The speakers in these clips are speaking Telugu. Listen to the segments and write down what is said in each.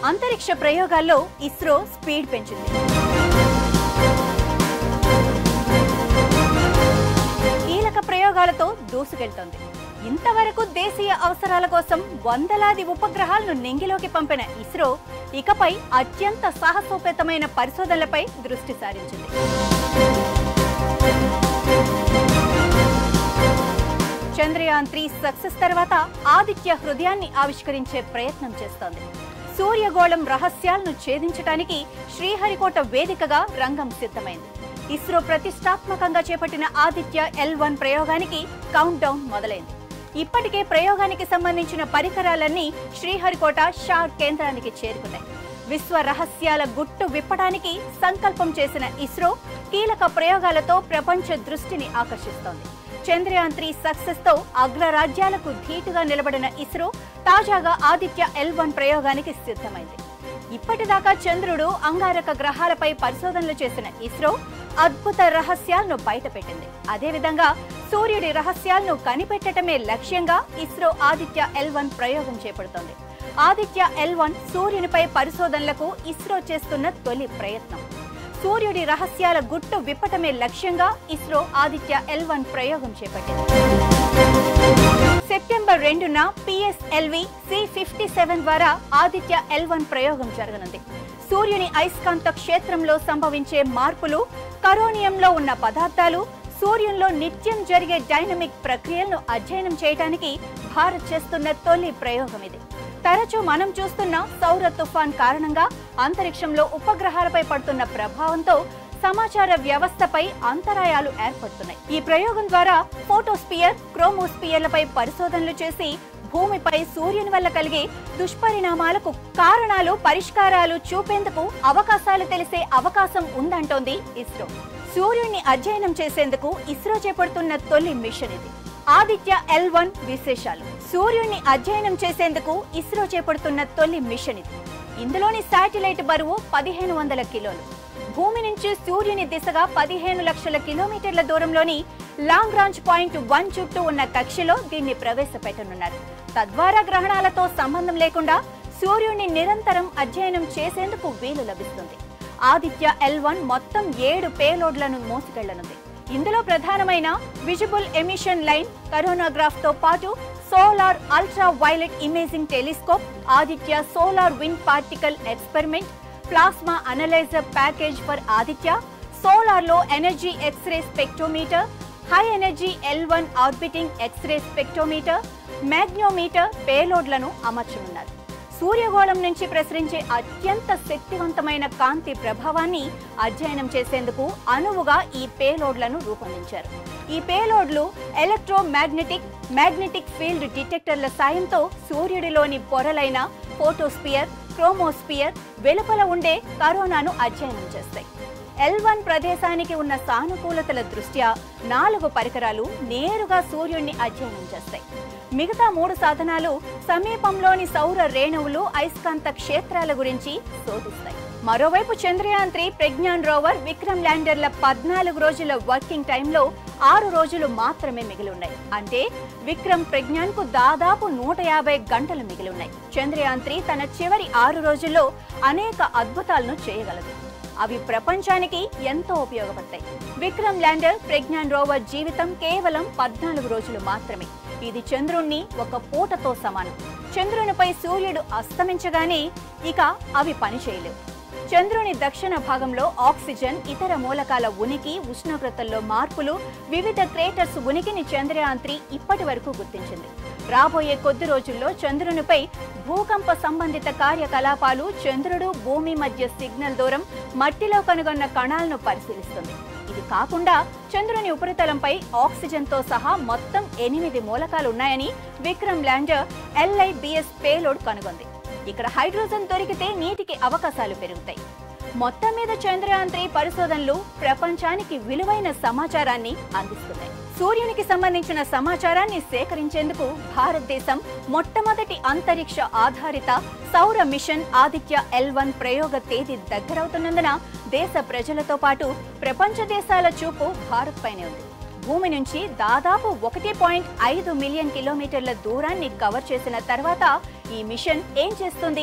అంతరిక్ష ప్రయోగాల్లో ఇస్రో స్పీడ్ పెంచింది కీలక ప్రయోగాలతో దూసుకెళ్తోంది ఇంతవరకు దేశీయ అవసరాల కోసం వందలాది ఉపగ్రహాలను నెంగిలోకి పంపిన ఇస్రో ఇకపై అత్యంత సాహసోపేతమైన పరిశోధనలపై దృష్టి సారించింది చంద్రయాన్ త్రీ సక్సెస్ తర్వాత ఆదిత్య హృదయాన్ని ఆవిష్కరించే ప్రయత్నం చేస్తోంది సూర్యగోళం రహస్యాలను ఛేదించడానికి శ్రీహరికోట వేదికగా రంగం సిద్ధమైంది ఇస్రో ప్రతిష్టాత్మకంగా చేపట్టిన ఆదిత్య ఎల్ వన్ ప్రయోగానికి కౌంట్ డౌన్ మొదలైంది ఇప్పటికే ప్రయోగానికి సంబంధించిన పరికరాలన్నీ శ్రీహరికోట షార్ కేంద్రానికి చేరుకున్నాయి విశ్వ రహస్యాల గుట్టు విప్పడానికి సంకల్పం చేసిన ఇస్రో కీలక ప్రయోగాలతో ప్రపంచ దృష్టిని ఆకర్షిస్తోంది చంద్రయాన్ త్రీ సక్సెస్ తో అగ్రరాజ్యాలకు ధీటుగా నిలబడిన ఇస్రో తాజాగా ఆదిత్య ఎల్ వన్ ప్రయోగానికి సిద్ధమైంది ఇప్పటిదాకా చంద్రుడు అంగారక గ్రహాలపై పరిశోధనలు చేసిన ఇస్రో అద్భుత రహస్యాలను బయటపెట్టింది అదేవిధంగా సూర్యుడి రహస్యాలను కనిపెట్టడమే లక్ష్యంగా ఇస్రో ఆదిత్య ఎల్ వన్ ప్రయోగం చేపడుతోంది ఆదిత్య ఎల్ వన్ సూర్యునిపై పరిశోధనలకు ఇస్రో చేస్తున్న తొలి ప్రయత్నం సూర్యుడి రహస్యాల గుట్టు విప్పటమే లక్ష్యంగా ఇస్రో ఆదిత్య ఎల్ వన్ ప్రయోగం చేపట్టింది సెప్టెంబర్ రెండున పిఎస్ఎల్వి సి ఫిఫ్టీ సెవెన్ ద్వారా ఆదిత్య ఎల్ వన్ ప్రయోగం జరగనుంది సూర్యుని అయస్కాంత క్షేత్రంలో సంభవించే మార్పులు కరోనియంలో ఉన్న పదార్థాలు సూర్యునిలో నిత్యం జరిగే డైనమిక్ ప్రక్రియలను అధ్యయనం చేయడానికి భారత్ చేస్తున్న తొలి ప్రయోగం ఇది తరచూ మనం చూస్తున్న సౌర తుఫాన్ కారణంగా అంతరిక్షంలో ఉపగ్రహాలపై పడుతున్న ప్రభావంతో సమాచార వ్యవస్థపై అంతరాయాలు ఏర్పడుతున్నాయి ఈ ప్రయోగం ద్వారా ఫోటోస్పియర్ క్రోమోస్పియర్లపై పరిశోధనలు చేసి భూమిపై సూర్యుని వల్ల కలిగే దుష్పరిణామాలకు కారణాలు పరిష్కారాలు చూపేందుకు అవకాశాలు తెలిసే అవకాశం ఉందంటోంది ఇస్రో సూర్యుడిని అధ్యయనం చేసేందుకు ఇస్రో చేపడుతున్న తొలి మిషన్ ఇది ఆదిత్య ఎల్ వన్ విశేషాలు సూర్యుడిని అధ్యయనం చేసేందుకు ఇస్రో చేపడుతున్న తొలి మిషన్ ఇది ఇందులోని శాటిలైట్ బరువు పదిహేను వందల కిలోలు భూమి నుంచి సూర్యుని దిశగా పదిహేను లక్షల కిలోమీటర్ల దూరంలోని లాంగ్ రాంజ్ పాయింట్ వన్ చుట్టూ ఉన్న కక్షలో దీన్ని ప్రవేశపెట్టనున్నారు తద్వారా గ్రహణాలతో సంబంధం లేకుండా సూర్యుడిని నిరంతరం అధ్యయనం చేసేందుకు వీలు లభిస్తుంది ఆదిత్య ఎల్ వన్ మొత్తం ఏడు పేలోడ్లను మోసుకెళ్లనుంది ఇందులో ప్రధానమైన విజిబుల్ ఎమిషన్ లైన్ కరోనాగ్రాఫ్ తో పాటు solar ultraviolet imaging telescope Aditya solar wind particle experiment plasma analyser package for Aditya solar low energy X ray spectrometer high energy L one orbiting X ray spectrometer magnetometer పేలోడ్లను అమర్చనున్నారు సూర్యగోళం నుంచి ప్రసరించే అత్యంత శక్తివంతమైన కాంతి ప్రభావాన్ని అధ్యయనం చేసేందుకు అనువుగా ఈ పేలోడ్లను రూపొందించారు ఈ పేలోడ్లు ఎలక్ట్రోమాగ్నెటిక్ మ్యాగ్నెటిక్ ఫీల్డ్ డిటెక్టర్ల సాయంతో సూర్యుడిలోని పొరలైన ఫోటోస్పియర్ క్రోమోస్పియర్ వెలుపల ఉండే కరోనాను అధ్యయనం చేస్తాయి ఎల్ వన్ ప్రదేశానికి ఉన్న సానుకూలతల దృష్ట్యా నాలుగు పరికరాలు నేరుగా సూర్యుడిని అధ్యయనం చేస్తాయి మిగతా మూడు సాధనాలు సమీపంలోని సౌర రేణువులు అయస్కాంత క్షేత్రాల గురించి శోధిస్తాయి మరోవైపు చంద్రయాన్ త్రీ ప్రజ్ఞాన్ రోవర్ విక్రమ్ ల్యాండర్ల పద్నాలుగు రోజుల వర్కింగ్ టైంలో ఆరు రోజులు మాత్రమే మిగిలి ఉన్నాయి అంటే విక్రమ్ ప్రజ్ఞాన్ కు దాదాపు నూట యాభై గంటలు మిగిలి ఉన్నాయి చంద్రయాన్ త్రీ తన చివరి ఆరు రోజుల్లో అనేక అద్భుతాలను చేయగలదు అవి ప్రపంచానికి ఎంతో ఉపయోగపడతాయి విక్రమ్ ల్యాండర్ ప్రజ్ఞాన్ రోవర్ జీవితం కేవలం పద్నాలుగు రోజులు మాత్రమే ఇది చంద్రుణ్ణి ఒక పూటతో సమానం చంద్రునిపై సూర్యుడు అస్తమించగానే ఇక అవి పనిచేయలేవు చంద్రుని దక్షిణ భాగంలో ఆక్సిజన్ ఇతర మూలకాల ఉనికి ఉష్ణోగ్రతల్లో మార్పులు వివిధ క్రేటర్స్ ఉనికిని చంద్రయాన్ త్రీ ఇప్పటి వరకు గుర్తించింది రాబోయే కొద్ది రోజుల్లో చంద్రునిపై భూకంప సంబంధిత కార్యకలాపాలు చంద్రుడు భూమి మధ్య సిగ్నల్ దూరం మట్టిలో కనుగొన్న కణాలను పరిశీలిస్తుంది ఇది కాకుండా చంద్రుని ఉపరితలంపై ఆక్సిజన్ తో సహా మొత్తం ఎనిమిది మూలకాలు ఉన్నాయని విక్రమ్ ల్యాండర్ ఎల్ఐబిఎస్ పేలోడ్ కనుగొంది ఇక్కడ హైడ్రోజన్ దొరికితే నీటికి అవకాశాలు పెరుగుతాయి మొత్తం మీద చంద్రయాన్ త్రీ పరిశోధనలు ప్రపంచానికి విలువైన సమాచారాన్ని అందిస్తున్నాయి సూర్యునికి సంబంధించిన సమాచారాన్ని సేకరించేందుకు భారతదేశం మొట్టమొదటి అంతరిక్ష ఆధారిత సౌర మిషన్ ఆదిత్య ఎల్ వన్ ప్రయోగ తేదీ దగ్గరవుతున్నందున దేశ ప్రజలతో పాటు ప్రపంచ దేశాల చూపు భారత్ పైనే ఉంది భూమి నుంచి దాదాపు ఒకటి పాయింట్ ఐదు మిలియన్ కిలోమీటర్ల దూరాన్ని కవర్ చేసిన తర్వాత ఈ మిషన్ ఏం చేస్తుంది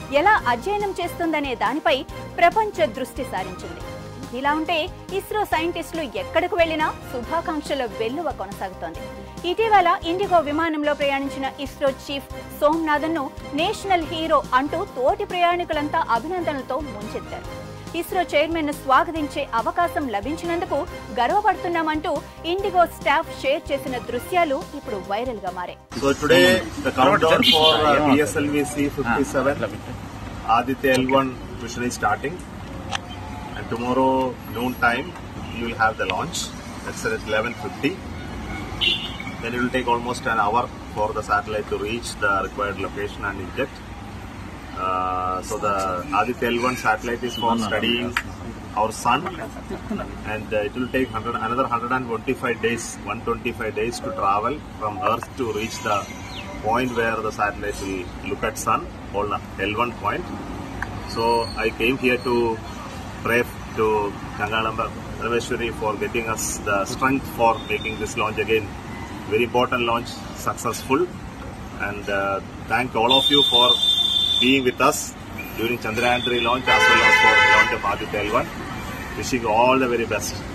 ఎలా అధ్యయనం చేస్తుందనే దానిపై ప్రపంచ దృష్టి సారించింది ఇలా ఉంటే ఇస్రో సైంటిస్టులు ఎక్కడికి వెళ్లినా శుభాకాంక్షల వెల్లువ కొనసాగుతోంది ఇటీవల ఇండిగో విమానంలో ప్రయాణించిన ఇస్రో చీఫ్ సోమనాథన్ ను నేషనల్ హీరో అంటూ తోటి ప్రయాణికులంతా అభినందనలతో ముంచెత్తారు ఇస్రో చైర్మన్ ను స్వాగతించే అవకాశం లభించినందుకు గర్వపడుతున్నామంటూ ఇండిగో స్టాఫ్ షేర్ చేసిన దృశ్యాలు ఇప్పుడు వైరల్ గా మారాయి So today the countdown for uh, PSLV C57 Aditya L1 mission is starting and tomorrow noon time you will have the launch that's at 11.50 then it will take almost an hour for the satellite to reach the required location and inject uh, so the Aditya L1 satellite is for studying our sun and uh, it will take 100, another 125 days 125 days to travel from earth to reach the point where the satellite will look at sun called l1 point so i came here to pray to gangalamba Parmeshwari for getting us the strength for making this launch again very important launch successful and uh, thank all of you for being with us during chandrayaan 3 launch as well as for the launch of aditya l1 wishing you all the very best